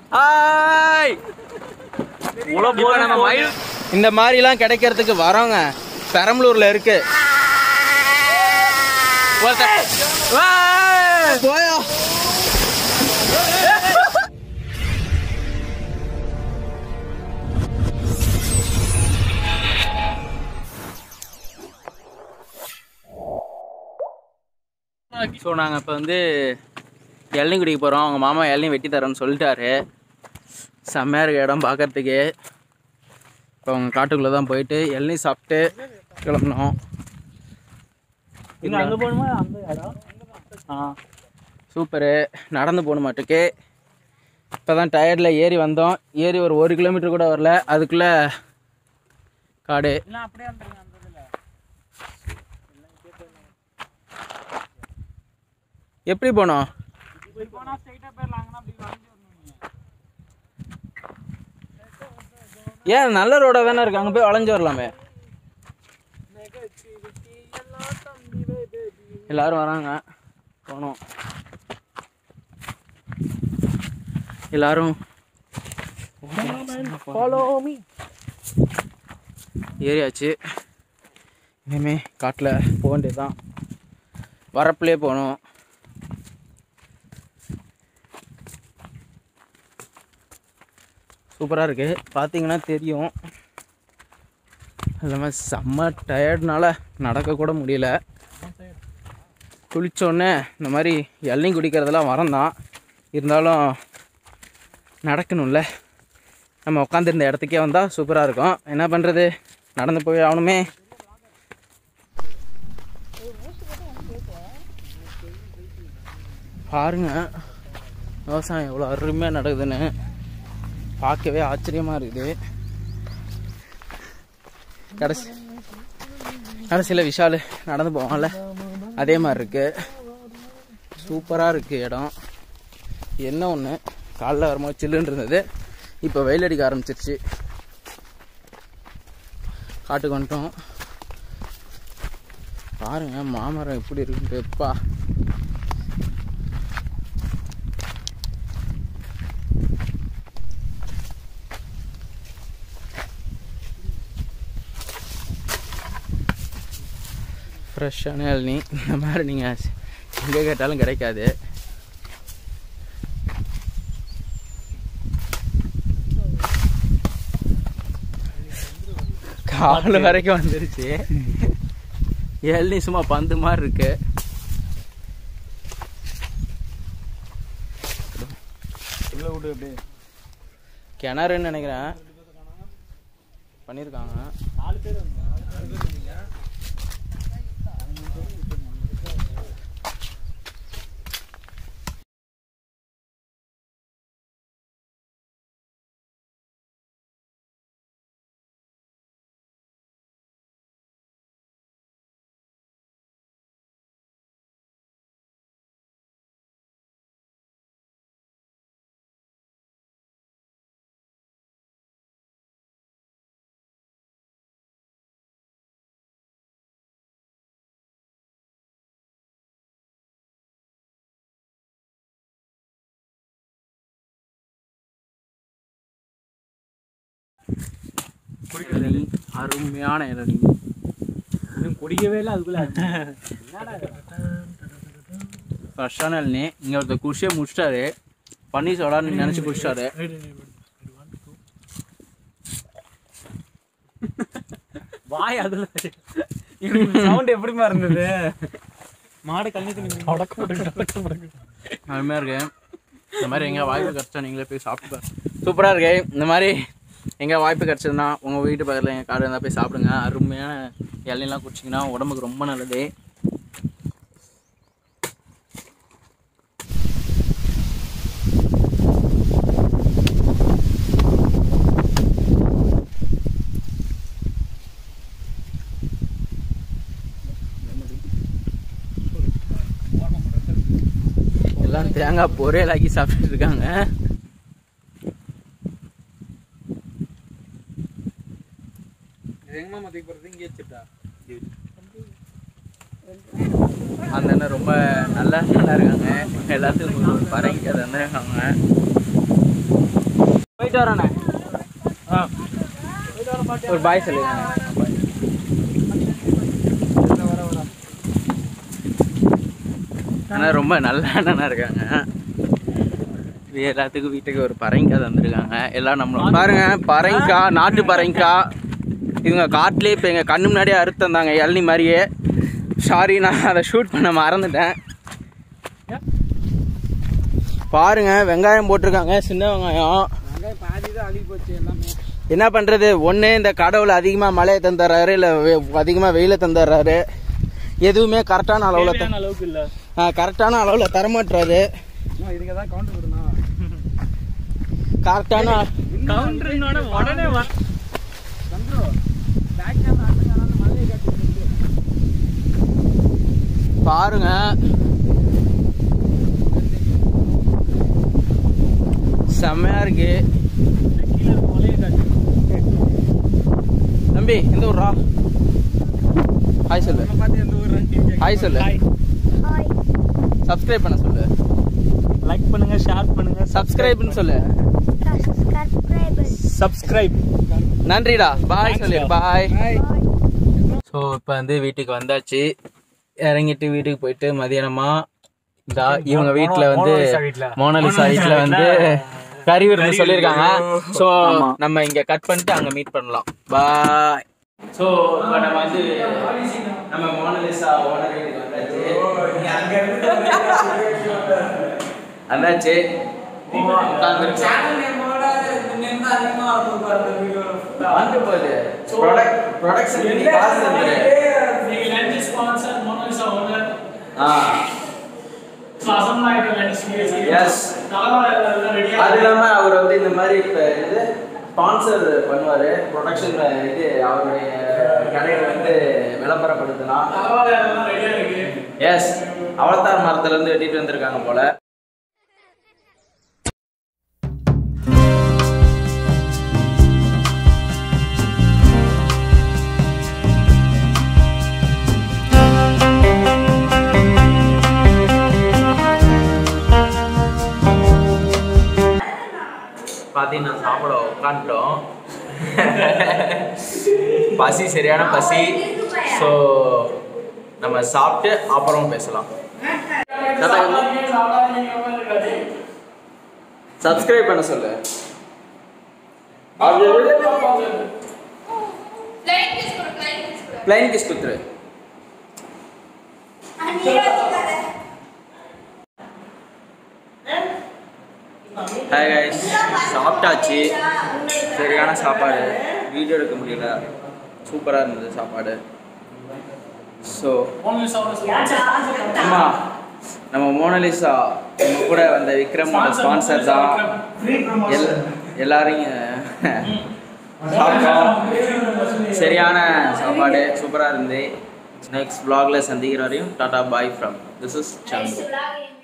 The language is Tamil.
ஹாய் இப்ப நம்ம மயில் இந்த மாதிரிலாம் கிடைக்கிறதுக்கு வரோங்க பெரம்பலூர்ல இருக்கு ஒருத்தன் ஏய், போயா ஸோ நாங்கள் இப்போ வந்து இளநீ குடிக்க போகிறோம் அவங்க மாமா இளநீ வெட்டி தரேன்னு சொல்லிட்டாரு செம்மையாக இருக்க இடம் பார்க்கறதுக்கு இப்போ அவங்க காட்டுக்குள்ளே தான் போயிட்டு இளநீ சாப்பிட்டு கிளம்புனோம் அங்க போகணுமா அந்த இடம் ஆ சூப்பரு நடந்து போகணும் மாட்டுக்கு இப்போ தான் டயர்டில் ஏறி வந்தோம் ஏறி ஒரு ஒரு கிலோமீட்டர் கூட வரல அதுக்குள்ளே காடு இல்லை அப்படியே வந்துருங்க அந்த இதில் எப்படி போனோம் இப்படி போனால் ஸ்ட்ரைட்டாக போயிடலாங்கன்னா அப்படி வளைஞ்சு வரணும் ஏன் நல்ல ரோடாக தானே இருக்கு அங்கே போய் வளைஞ்சு வரலாமே எல்லாரும் வராங்க போனோம் எல்லாரும் ஃபாலோ மீ ஏறியாச்சு இனிமே காட்டில் போக வேண்டியதுதான் வரப்புலேயே போகணும் சூப்பராக இருக்குது பார்த்தீங்கன்னா தெரியும் இல்லாமல் செம்ம டயர்ட்னால நடக்கக்கூட முடியல குளித்தோடனே இந்த மாதிரி இளநீ குடிக்கிறதெல்லாம் வரம் தான் இருந்தாலும் நடக்கணும்ல நம்ம உட்காந்துருந்த இடத்துக்கே வந்தால் சூப்பராக இருக்கும் என்ன பண்ணுறது நடந்து போய் ஆகணுமே பாருங்க விவசாயம் எவ்வளோ அருமையாக நடக்குதுன்னு பார்க்கவே ஆச்சரியமாக இருக்குது கடைசி கடைசியில் விஷால் நடந்து போவான்ல அதே மாதிரி இருக்கு சூப்பராக இருக்குது இடம் என்ன ஒன்று காலைல வரும்போது சில்லுன்னு இருந்தது இப்போ வெயில் அடிக்க ஆரம்பிச்சிருச்சு காட்டுக்கு வந்துட்டோம் பாருங்க மாமரம் எப்படி இருக்குன்ட்டு எப்பா ஃப்ரெஷ்ஷான இளநீ இந்த மாதிரி நீங்கள் எங்கே கேட்டாலும் கிடைக்காது கால் வரைக்கும் வந்துருச்சு இளநீ சும்மா பந்து மாதிரி இருக்கு உள்ள விடு அப்படியே கிணறுன்னு நினைக்கிறேன் பண்ணியிருக்காங்க நாலு பேர் வந்தாங்க இளநீ அருமையான இளநீ இன்னும் குடிக்கவே இல்லை அதுக்குள்ள ஃப்ரெஷ்ஷான இளநீ இங்கே ஒருத்தர் குடிச்சே முடிச்சிட்டாரு பன்னீர் சோடான்னு நினச்சி குடிச்சிட்டாரு வாய் அதுல சவுண்ட் எப்படிமா இருந்தது மாடு கல்யாணத்துக்கு அருமையாக இருக்கு இந்த மாதிரி எங்கே வாய்ப்பு கிடச்சா நீங்களே போய் சாப்பிட்டு பாருங்க சூப்பராக இருக்கு இந்த மாதிரி எங்கே வாய்ப்பு கிடச்சதுன்னா உங்கள் வீட்டு பக்கத்தில் எங்கள் காடு இருந்தால் போய் சாப்பிடுங்க அருமையான இளநீலாம் குடிச்சிங்கன்னா உடம்புக்கு ரொம்ப நல்லது எல்லாம் தேங்காய் பொரியலாக்கி சாப்பிட்டுட்டு இருக்காங்க எங்கம்மா மதிக்கு போகிறது இங்கே வச்சுட்டா அந்த அண்ணன் ரொம்ப நல்ல நல்லா இருக்காங்க எல்லாத்துக்கும் ஒரு பறங்கிட்டு அந்த அண்ணன் இருக்காங்க போயிட்டு வரேண்ணே ஒரு பாய் சொல்லுங்க ஆனால் ரொம்ப நல்ல அண்ணனா இருக்காங்க இது எல்லாத்துக்கும் வீட்டுக்கு ஒரு பரங்கிக்காய் தந்துருக்காங்க எல்லாம் நம்மள பாருங்க பரங்கிக்காய் நாட்டு பரங்கிக்காய் இவங்க காட்டிலே இப்போ எங்கள் கண்ணு முன்னாடியே அறுத்து தந்தாங்க இளநி மாதிரியே சாரி நான் அதை ஷூட் பண்ண மறந்துட்டேன் பாருங்க வெங்காயம் போட்டிருக்காங்க சின்ன வெங்காயம் பாதி தான் அழுகி போச்சு எல்லாமே என்ன பண்ணுறது ஒன்று இந்த கடவுள் அதிகமாக மழையை தந்துடுறாரு இல்லை அதிகமாக வெயிலை தந்துடுறாரு எதுவுமே கரெக்டான அளவில் தேவையான அளவுக்கு இல்ல கரெக்டான அளவில் தரமாட்டுறாரு இதுக்கு தான் கவுண்டர் கொடுக்கணும் கரெக்டான கவுண்டர்னோட உடனே வர சந்திரு பேக் கேமரா அந்த மலையை காட்டி பாருங்க செம்மையா இருக்கு கீழே இருக்க மலையை காட்டி தம்பி எந்த ஊர்ரா ஹாய் சொல்லு உன்னை பார்த்து எந்த ஊர் ஹாய் சொல்லு சப்ஸ்கிரைப் பண்ண சொல்லு லைக் பண்ணுங்க ஷேர் பண்ணுங்க சப்ஸ்கிரைப்னு சொல்லு சப்ஸ்கிரைப் நன்றிடா பாய் Thanks சொல்லு டா. பாய் ஸோ இப்போ வந்து வீட்டுக்கு வந்தாச்சு இறங்கிட்டு வீட்டுக்கு போயிட்டு மதியானமா இந்த இவங்க வீட்டில் வந்து மோனாலிசா வீட்ல. மோனாலிசா வீட்டில் வந்து கறி விருந்து சொல்லியிருக்காங்க ஸோ நம்ம இங்கே கட் பண்ணிட்டு அங்கே மீட் பண்ணலாம் பாய் ஸோ இப்போ நம்ம வந்து நம்ம மோனாலிசா ஓனர் வீட்டுக்கு வந்தாச்சு வந்தாச்சு உட்காந்துருக்கோம் வந்து போகுது ப்ரொடக்ட் ப்ரொடக்ஷன் காசு தந்துரு நீங்க லஞ்ச் ஸ்பான்சர் மோனாலிசா ஓனர் ஆ அசம்பிள் ஆயிட்ட லஞ்ச் எஸ் ரெடியா அது இல்லாம அவர் வந்து இந்த மாதிரி இப்போ இது ஸ்பான்சர் பண்ணுவார் ப்ரொடக்ஷன் இது அவருடைய கடையை வந்து விளம்பரப்படுத்தலாம் ரெடியா இருக்கு எஸ் அவதார் மரத்துல இருந்து வெட்டிட்டு வந்திருக்காங்க போல பார்த்தீங்கன்னா சாப்பிட உட்காந்துட்டோம் பசி சரியான பசி ஸோ நம்ம சாப்பிட்டு அப்புறம் பேசலாம் சப்ஸ்கிரைப் பண்ண சொல்லு பிளைன் கிஸ் குத்துரு ஹாய் கைஸ் சாப்பிட்டாச்சு சரியான சாப்பாடு வீடியோ எடுக்க முடியல சூப்பராக இருந்தது சாப்பாடு ஸோ அம்மா நம்ம மோனலிசா நம்ம கூட வந்த விக்ரமோட ஸ்பான்சர் தான் எல் எல்லாரையும் சாப்பிட்டோம் சரியான சாப்பாடு சூப்பராக இருந்து நெக்ஸ்ட் vlogல சந்திக்கிற வரையும் tata bye from this is Santhu Guys, vlog